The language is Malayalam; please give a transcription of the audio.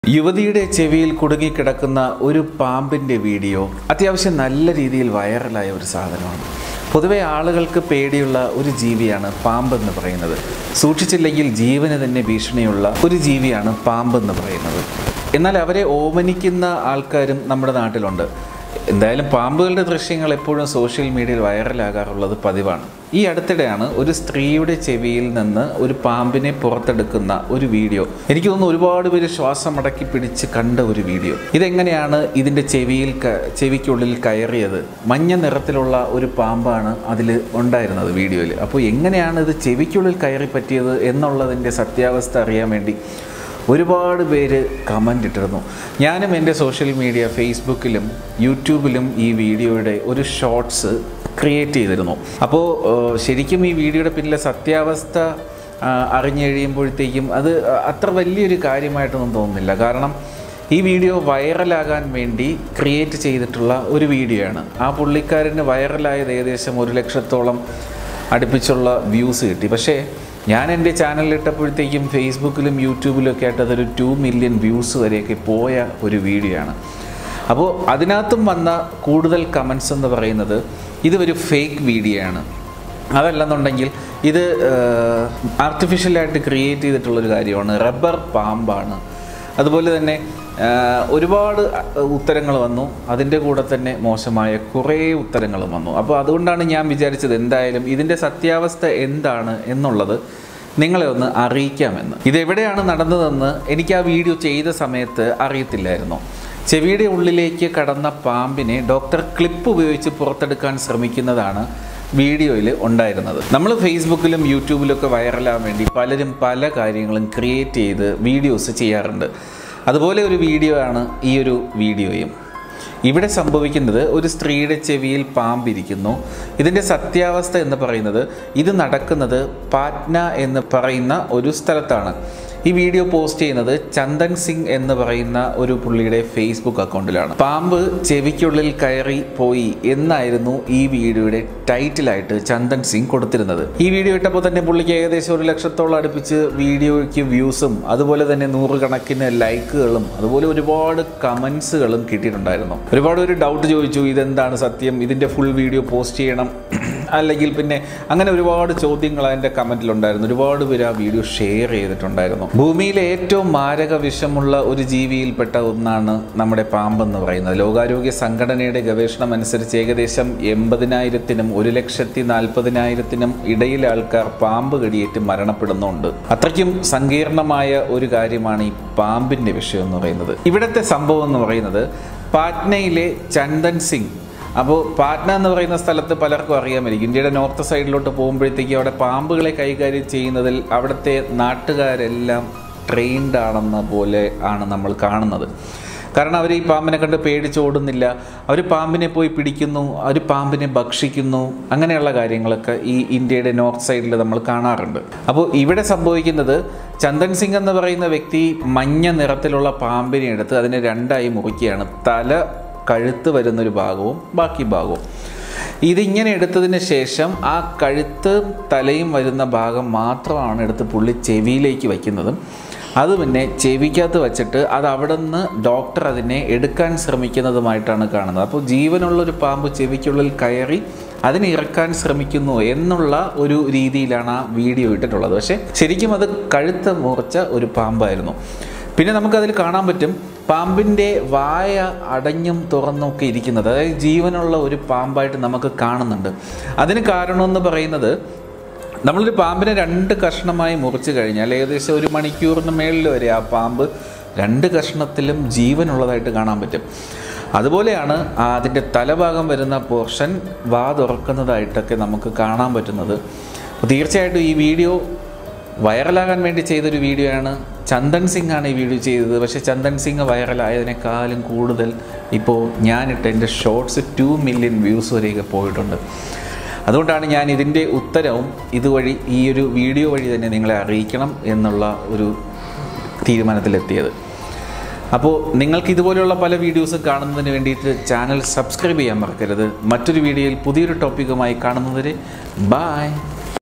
യുവതിയുടെ ചെവിയിൽ കുടുങ്ങിക്കിടക്കുന്ന ഒരു പാമ്പിൻ്റെ വീഡിയോ അത്യാവശ്യം നല്ല രീതിയിൽ വൈറലായ ഒരു സാധനമാണ് പൊതുവെ ആളുകൾക്ക് പേടിയുള്ള ഒരു ജീവിയാണ് പാമ്പ് എന്ന് പറയുന്നത് സൂക്ഷിച്ചില്ലെങ്കിൽ ജീവന് തന്നെ ഭീഷണിയുള്ള ഒരു ജീവിയാണ് പാമ്പ് എന്ന് പറയുന്നത് എന്നാൽ അവരെ ഓമനിക്കുന്ന ആൾക്കാരും നമ്മുടെ നാട്ടിലുണ്ട് എന്തായാലും പാമ്പുകളുടെ ദൃശ്യങ്ങൾ എപ്പോഴും സോഷ്യൽ മീഡിയയിൽ വൈറലാകാറുള്ളത് പതിവാണ് ഈ അടുത്തിടെയാണ് ഒരു സ്ത്രീയുടെ ചെവിയിൽ നിന്ന് ഒരു പാമ്പിനെ പുറത്തെടുക്കുന്ന ഒരു വീഡിയോ എനിക്ക് തോന്നുന്നു ഒരുപാട് പേര് ശ്വാസം അടക്കി പിടിച്ച് കണ്ട ഒരു വീഡിയോ ഇതെങ്ങനെയാണ് ഇതിൻ്റെ ചെവിയിൽ ക- ചെവിക്കുള്ളിൽ കയറിയത് മഞ്ഞ നിറത്തിലുള്ള ഒരു പാമ്പാണ് അതിൽ ഉണ്ടായിരുന്നത് വീഡിയോയിൽ അപ്പോൾ എങ്ങനെയാണ് ഇത് ചെവിക്കുള്ളിൽ കയറി പറ്റിയത് എന്നുള്ളതിൻ്റെ സത്യാവസ്ഥ അറിയാൻ വേണ്ടി ഒരുപാട് പേര് കമൻ്റ് ഇട്ടിരുന്നു ഞാനും എൻ്റെ സോഷ്യൽ മീഡിയ ഫേസ്ബുക്കിലും യൂട്യൂബിലും ഈ വീഡിയോയുടെ ഒരു ഷോർട്സ് ക്രിയേറ്റ് ചെയ്തിരുന്നു അപ്പോൾ ഏഹ്, ശരിക്കും ഈ വീഡിയോയുടെ പിന്നിലെ സത്യാവസ്ഥ ആ, അറിഞ്ഞു കഴിയുമ്പോഴത്തേക്കും അത് അത്ര വലിയൊരു കാര്യമായിട്ടൊന്നും തോന്നുന്നില്ല കാരണം ഈ വീഡിയോ വൈറലാകാൻ വേണ്ടി ക്രിയേറ്റ് ചെയ്തിട്ടുള്ള ഒരു വീഡിയോ ആണ് ആ പുള്ളിക്കാരന് വൈറലായത് ഏകദേശം ഒരു ലക്ഷത്തോളം അടുപ്പിച്ചുള്ള വ്യൂസ് കിട്ടി പക്ഷേ ഞാൻ എൻ്റെ ചാനലിൽ ഇട്ടപ്പോഴത്തേക്കും ഫേസ്ബുക്കിലും യൂട്യൂബിലും ഒക്കെ ആയിട്ട് അതൊരു ടു മില്യൺ വ്യൂസ് വരെയൊക്കെ പോയ ഒരു വീഡിയോ ആണ് അപ്പോൾ അതിനകത്തും വന്ന കൂടുതൽ കമൻസ് എന്ന് പറയുന്നത് ഇത് ഒരു ഫേക്ക് വീഡിയോ ആണ് അതല്ലെന്നുണ്ടെങ്കിൽ ഇത് ആർട്ടിഫിഷ്യലായിട്ട് ക്രിയേറ്റ് ചെയ്തിട്ടുള്ളൊരു കാര്യമാണ് റബ്ബർ പാമ്പാണ് അതുപോലെ തന്നെ ആ, ഒരുപാട് ഉത്തരങ്ങൾ വന്നു അതിൻ്റെ കൂടെ തന്നെ മോശമായ കുറേ ഉത്തരങ്ങളും വന്നു അപ്പോൾ അതുകൊണ്ടാണ് ഞാൻ വിചാരിച്ചത് എന്തായാലും ഇതിൻ്റെ സത്യാവസ്ഥ എന്താണ് എന്നുള്ളത് നിങ്ങളെ ഒന്ന് അറിയിക്കാമെന്ന് ഇതെവിടെയാണ് നടന്നതെന്ന് എനിക്ക് ആ വീഡിയോ ചെയ്ത സമയത്ത് അറിയത്തില്ലായിരുന്നു ചെവിയുടെ ഉള്ളിലേക്ക് കടന്ന പാമ്പിനെ ഡോക്ടർ ക്ലിപ്പ് ഉപയോഗിച്ച് പുറത്തെടുക്കാൻ ശ്രമിക്കുന്നതാണ് വീഡിയോയിൽ ഉണ്ടായിരുന്നത് നമ്മൾ ഫേസ്ബുക്കിലും യൂട്യൂബിലൊക്കെ വൈറലാകാൻ വേണ്ടി പലരും പല കാര്യങ്ങളും ക്രിയേറ്റ് ചെയ്ത് വീഡിയോസ് ചെയ്യാറുണ്ട് അതുപോലെ ഒരു വീഡിയോ ആണ് ഈ ഒരു വീഡിയോയും ഇവിടെ സംഭവിക്കുന്നത് ഒരു സ്ത്രീയുടെ ചെവിയിൽ പാമ്പിരിക്കുന്നു ഇതിൻ്റെ സത്യാവസ്ഥ എന്ന് പറയുന്നത് ഇത് നടക്കുന്നത് പാറ്റ്ന എന്ന് പറയുന്ന ഒരു സ്ഥലത്താണ് ഈ വീഡിയോ പോസ്റ്റ് ചെയ്യുന്നത് ചന്ദൻ സിംഗ് എന്ന് പറയുന്ന ഒരു പുള്ളിയുടെ ഫേസ്ബുക്ക് അക്കൗണ്ടിലാണ് പാമ്പ് ചെവിക്കുള്ളിൽ കയറി പോയി എന്നായിരുന്നു ഈ വീഡിയോയുടെ ടൈറ്റിലായിട്ട് ചന്ദൻ സിംഗ് കൊടുത്തിരുന്നത് ഈ വീഡിയോ ഇട്ടപ്പോൾ തന്നെ പുള്ളിക്ക് ഏകദേശം ഒരു ലക്ഷത്തോളം അടുപ്പിച്ച് വീഡിയോയ്ക്ക് വ്യൂസും അതുപോലെ തന്നെ നൂറുകണക്കിന് ലൈക്കുകളും അതുപോലെ ഒരുപാട് കമൻസുകളും കിട്ടിയിട്ടുണ്ടായിരുന്നു ഒരുപാട് പേര് ഡൗട്ട് ചോദിച്ചു ഇതെന്താണ് സത്യം ഇതിൻ്റെ ഫുൾ വീഡിയോ പോസ്റ്റ് ചെയ്യണം അല്ലെങ്കിൽ പിന്നെ അങ്ങനെ ഒരുപാട് ചോദ്യങ്ങൾ അതിൻ്റെ കമൻറ്റിലുണ്ടായിരുന്നു ഒരുപാട് പേര് ആ വീഡിയോ ഷെയർ ചെയ്തിട്ടുണ്ടായിരുന്നു ഭൂമിയിലെ ഏറ്റവും മാരക വിഷമുള്ള ഒരു ജീവിയിൽപ്പെട്ട ഒന്നാണ് നമ്മുടെ പാമ്പെന്ന് പറയുന്നത് ലോകാരോഗ്യ സംഘടനയുടെ ഗവേഷണം അനുസരിച്ച് ഏകദേശം എൺപതിനായിരത്തിനും ഒരു ലക്ഷത്തി നാൽപ്പതിനായിരത്തിനും ഇടയിൽ ആൾക്കാർ പാമ്പ് കടിയേറ്റ് മരണപ്പെടുന്നുണ്ട് അത്രയ്ക്കും സങ്കീർണമായ ഒരു കാര്യമാണ് ഈ പാമ്പിൻ്റെ വിഷയം എന്ന് പറയുന്നത് ഇവിടുത്തെ സംഭവം എന്ന് പറയുന്നത് പാറ്റ്നയിലെ ചന്ദൻ സിംഗ് അപ്പോൾ പാറ്റ്ന എന്ന് പറയുന്ന സ്ഥലത്ത് പലർക്കും അറിയാമായിരിക്കും ഇന്ത്യയുടെ നോർത്ത് സൈഡിലോട്ട് പോകുമ്പോഴത്തേക്കും അവിടെ പാമ്പുകളെ കൈകാര്യം ചെയ്യുന്നതിൽ അവിടുത്തെ നാട്ടുകാരെല്ലാം ട്രെയിൻഡ് ആണെന്ന പോലെ ആണ് നമ്മൾ കാണുന്നത് കാരണം അവർ ഈ പാമ്പിനെ കണ്ട് പേടിച്ചോടുന്നില്ല അവർ പാമ്പിനെ പോയി പിടിക്കുന്നു അവർ പാമ്പിനെ ഭക്ഷിക്കുന്നു അങ്ങനെയുള്ള കാര്യങ്ങളൊക്കെ ഈ ഇന്ത്യയുടെ നോർത്ത് സൈഡിൽ നമ്മൾ കാണാറുണ്ട് അപ്പോൾ ഇവിടെ സംഭവിക്കുന്നത് ചന്ദൻ സിംഗ് എന്ന് പറയുന്ന വ്യക്തി മഞ്ഞ നിറത്തിലുള്ള പാമ്പിനെ എടുത്ത് അതിനെ രണ്ടായി മുറിക്കുകയാണ് തല കഴുത്ത് വരുന്നൊരു ഭാഗവും ബാക്കി ഭാഗവും ഇതിങ്ങനെ എടുത്തതിന് ശേഷം ആ കഴുത്ത് തലയും വരുന്ന ഭാഗം മാത്രമാണ് എടുത്ത് പുള്ളി ചെവിയിലേക്ക് വയ്ക്കുന്നതും അത് പിന്നെ ചെവിക്കകത്ത് വെച്ചിട്ട് അത് അവിടെ നിന്ന് ഡോക്ടർ അതിനെ എടുക്കാൻ ശ്രമിക്കുന്നതുമായിട്ടാണ് കാണുന്നത് അപ്പോൾ ജീവനുള്ള ഒരു പാമ്പ് ചെവിക്കുള്ളിൽ കയറി അതിനെ ഇറക്കാൻ ശ്രമിക്കുന്നു എന്നുള്ള ഒരു രീതിയിലാണ് ആ വീഡിയോ ഇട്ടിട്ടുള്ളത് പക്ഷേ ശരിക്കും അത് കഴുത്ത് മുറിച്ച ഒരു പാമ്പായിരുന്നു പിന്നെ നമുക്കതിൽ കാണാൻ പറ്റും പാമ്പിൻ്റെ വായ അടഞ്ഞും തുറന്നും ഒക്കെ ഇരിക്കുന്നത് അതായത് ജീവനുള്ള ഒരു പാമ്പായിട്ട് നമുക്ക് കാണുന്നുണ്ട് അതിന് കാരണമെന്ന് പറയുന്നത് നമ്മളൊരു പാമ്പിനെ രണ്ട് കഷ്ണമായി മുറിച്ച് കഴിഞ്ഞാൽ ഏകദേശം ഒരു മണിക്കൂറിന് മേളിൽ വരെ ആ പാമ്പ് രണ്ട് കഷ്ണത്തിലും ജീവനുള്ളതായിട്ട് കാണാൻ പറ്റും അതുപോലെയാണ് ആ അതിൻ്റെ തലഭാഗം വരുന്ന പോർഷൻ വാ തുറക്കുന്നതായിട്ടൊക്കെ നമുക്ക് കാണാൻ പറ്റുന്നത് അപ്പോൾ തീർച്ചയായിട്ടും ഈ വീഡിയോ വൈറലാകാൻ വേണ്ടി ചെയ്തൊരു വീഡിയോ ആണ് ചന്ദൻ സിംഗ് ആണ് ഈ വീഡിയോ ചെയ്തത് പക്ഷേ ചന്ദൻ സിംഗ് വൈറലായതിനേക്കാളും കൂടുതൽ ഇപ്പോൾ ഞാനിട്ട് എൻ്റെ ഷോർട്സ് ടു മില്യൺ വ്യൂസ് വരെയൊക്കെ പോയിട്ടുണ്ട് അതുകൊണ്ടാണ് ഞാൻ ഇതിൻ്റെ ഉത്തരവും ഇതുവഴി ഈ ഒരു വീഡിയോ വഴി തന്നെ നിങ്ങളെ അറിയിക്കണം എന്നുള്ള ഒരു തീരുമാനത്തിലെത്തിയത് അപ്പോൾ നിങ്ങൾക്ക് ഇതുപോലെയുള്ള പല വീഡിയോസ് കാണുന്നതിന് വേണ്ടിയിട്ട് ചാനൽ സബ്സ്ക്രൈബ് ചെയ്യാൻ മറക്കരുത് മറ്റൊരു വീഡിയോയിൽ പുതിയൊരു ടോപ്പിക്കുമായി കാണുന്നവരെ ബായ്